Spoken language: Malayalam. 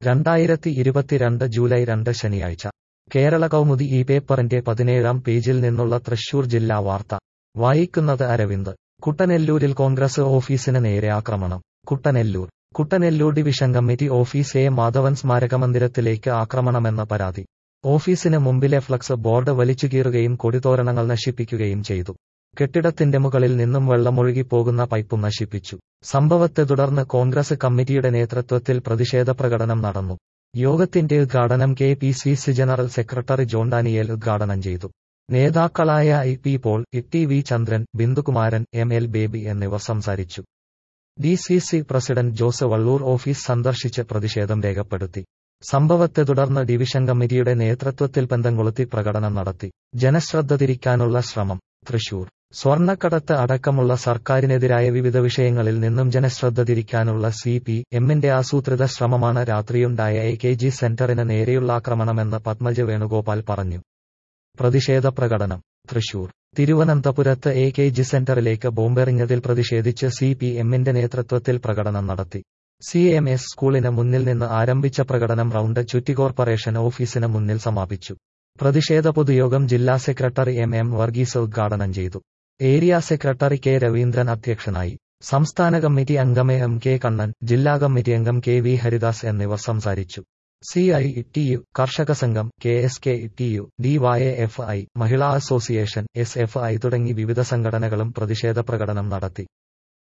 രണ്ടായിരത്തി ഇരുപത്തിരണ്ട് ജൂലൈ രണ്ട് ശനിയാഴ്ച കേരള കൗമുദി ഈ പേപ്പറിന്റെ പതിനേഴാം പേജിൽ നിന്നുള്ള തൃശൂർ ജില്ലാ വാർത്ത വായിക്കുന്നത് അരവിന്ദ് കുട്ടനെല്ലൂരിൽ കോൺഗ്രസ് ഓഫീസിന് നേരെ ആക്രമണം Kuttanellur Kuttanellur division committee office A Madhavan സ്മാരക മന്ദിരത്തിലേക്ക് ആക്രമണമെന്ന പരാതി ഓഫീസിന് മുമ്പിലെ ഫ്ലക്സ് ബോർഡ് വലിച്ചുകീറുകയും കൊടിതോരണങ്ങൾ നശിപ്പിക്കുകയും ചെയ്തു കെട്ടിടത്തിന്റെ മുകളിൽ നിന്നും വെള്ളമൊഴുകി പോകുന്ന പൈപ്പും നശിപ്പിച്ചു സംഭവത്തെ തുടർന്ന് കോൺഗ്രസ് കമ്മിറ്റിയുടെ നേതൃത്വത്തിൽ പ്രതിഷേധ പ്രകടനം നടന്നു യോഗത്തിന്റെ ഉദ്ഘാടനം K P C C general secretary John Daniel ഉദ്ഘാടനം ചെയ്തു നേതാക്കളായ I P Paul E T V Chandran Bindukumaran M L Baby എന്നിവർ സംസാരിച്ചു D C C president Jose Valloor office സന്ദർശിച്ച് പ്രതിഷേധം രേഖപ്പെടുത്തി സംഭവത്തെ തുടർന്ന് ഡിവിഷൻ കമ്മിറ്റിയുടെ നേതൃത്വത്തിൽ പന്തംകൊളുത്തി പ്രകടനം നടത്തി ജനശ്രദ്ധ തിരിക്കാനുള്ള ശ്രമം തൃശൂർ സ്വർണ്ണക്കടത്ത് അടക്കമുള്ള സർക്കാരിനെതിരായ വിവിധ വിഷയങ്ങളിൽ നിന്നും ജനശ്രദ്ധ തിരിക്കാനുള്ള സി പി എമ്മിന്റെ ആസൂത്രിത ശ്രമമാണ് രാത്രിയുണ്ടായ എ കെ ജി സെന്ററിന് നേരെയുള്ള ആക്രമണമെന്ന് പത്മജ വേണുഗോപാൽ പറഞ്ഞു പ്രതിഷേധ പ്രകടനം തൃശൂർ തിരുവനന്തപുരത്ത് എ കെ ജി സെന്ററിലേക്ക് ബോംബെറിഞ്ഞതിൽ പ്രതിഷേധിച്ച് സി പി എമ്മിന്റെ നേതൃത്വത്തിൽ പ്രകടനം നടത്തി സി എം എസ് സ്കൂളിന് മുന്നിൽ നിന്ന് ആരംഭിച്ച പ്രകടനം റൌണ്ട് ചുറ്റി കോർപ്പറേഷൻ ഓഫീസിന് മുന്നിൽ സമാപിച്ചു പ്രതിഷേധ പൊതുയോഗം ജില്ലാ സെക്രട്ടറി എം എം വർഗീസ് ഉദ്ഘാടനം ചെയ്തു ഏരിയ സെക്രട്ടറി കെ രവീന്ദ്രൻ അധ്യക്ഷനായി സംസ്ഥാന കമ്മിറ്റി അംഗം എം കെ കണ്ണൻ ജില്ലാ കമ്മിറ്റി അംഗം കെ വി ഹരിദാസ് എന്നിവർ സംസാരിച്ചു സി ഐ ടി യു കർഷക സംഘം K S K T U D Y F I Mahila association S F I തുടങ്ങി വിവിധ സംഘടനകളും പ്രതിഷേധ പ്രകടനം നടത്തി